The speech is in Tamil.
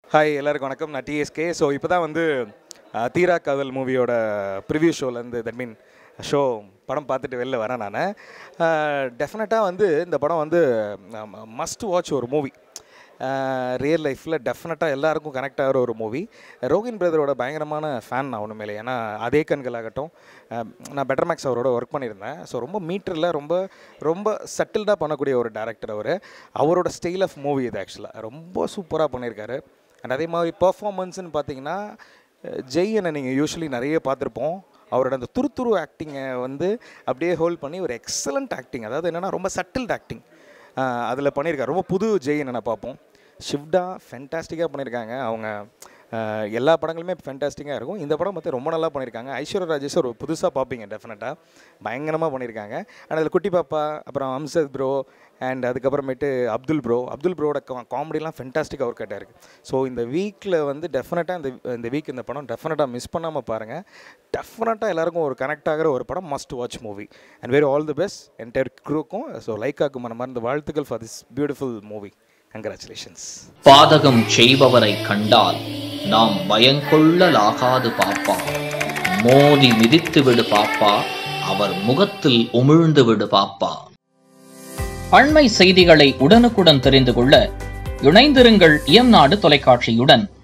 ஹாய் எல்லாருக்கும் வணக்கம் நான் டிஎஸ்கே ஸோ இப்போ தான் வந்து அஹ், தீரா காதல் மூவியோட ப்ரிவ்யூ ஷோலேருந்து தட் மீன் ஷோ படம் பார்த்துட்டு வெளில வரேன் நான் டெஃபினட்டாக வந்து இந்த படம் வந்து மஸ்ட் வாட்ச் ஒரு மூவி ரியல் லைஃப்பில் டெஃபினட்டாக எல்லாருக்கும் கனெக்ட் ஆகிற ஒரு மூவி ரோகின் பிரதரோட பயங்கரமான ஃபேன் நான் ஒன்றுமே ஏன்னா அதே கண்களாகட்டும் அஹ், நான் பெட்டர் மேக்ஸ் அவரோட ஒர்க் பண்ணியிருந்தேன் ஸோ ரொம்ப மீட்டரில் ரொம்ப ரொம்ப சட்டில்டாக பண்ணக்கூடிய ஒரு டேரக்டர் அவர் அவரோட ஸ்டைல் ஆஃப் மூவி இது ஆக்சுவலாக ரொம்ப சூப்பராக பண்ணியிருக்காரு அண்ட் அதே மாதிரி பர்ஃபார்மன்ஸ்னு பார்த்தீங்கன்னா அஹ், ஜெய் என்ன நீங்கள் யூஸ்வலி நிறைய பார்த்துருப்போம் அவரோட அந்த துருதுரு ஆக்டிங்கை வந்து அப்படியே ஹோல்ட் பண்ணி ஒரு எக்ஸலண்ட் ஆக்டிங் அதாவது என்னென்னா ரொம்ப சட்டில்ட் ஆக்டிங் அதில் பண்ணியிருக்காரு ரொம்ப புது ஜெய் என்ன பார்ப்போம் ஷிஃப்டா ஃபென்டாஸ்டிக்காக பண்ணியிருக்காங்க அவங்க அஹ், எல்லா படங்களுமே ஃபென்டாஸ்டிக்காக இருக்கும் இந்த படம் பார்த்து ரொம்ப நல்லா பண்ணியிருக்காங்க ஐஸ்வர்யா ராஜேஷ் ஒரு புதுசாக பார்ப்பீங்க டெஃபினட்டாக பயங்கரமாக பண்ணியிருக்காங்க அண்ட் அதில் குட்டி பாப்பா அப்புறம் அம்சத் ப்ரோ அண்ட் அதுக்கப்புறமேட்டு அப்துல் ப்ரோ அப்துல் ப்ரோட காமெடிலாம் ஃபென்டாஸ்டிக் ஒர்க் அவுட்டாக இருக்குது ஸோ இந்த வீக்கில் வந்து டெஃபினட்டாக இந்த இந்த வீக் இந்த படம் டெஃபினட்டாக மிஸ் பண்ணாமல் பாருங்கள் டெஃபினட்டாக எல்லாருக்கும் ஒரு கனெக்ட் ஆகிற ஒரு படம் must watch movie and very all the best entire க்ரூக்கும் ஸோ லைக்காக்கும் மன மருந்து வாழ்த்துக்கள் for this beautiful movie congratulations பாதகம் செய்பவரை கண்டால் நாம் பயங்கொள்ளலாகாது பாப்பா மோதி மிதித்து விடு பாப்பா அவர் முகத்தில் உமிழ்ந்து விடு பாப்பா அண்மை செய்திகளை உடனுக்குடன் தெரிந்து கொள்ள இணைந்திருங்கள் இயம்நாடு தொலைக்காட்சியுடன்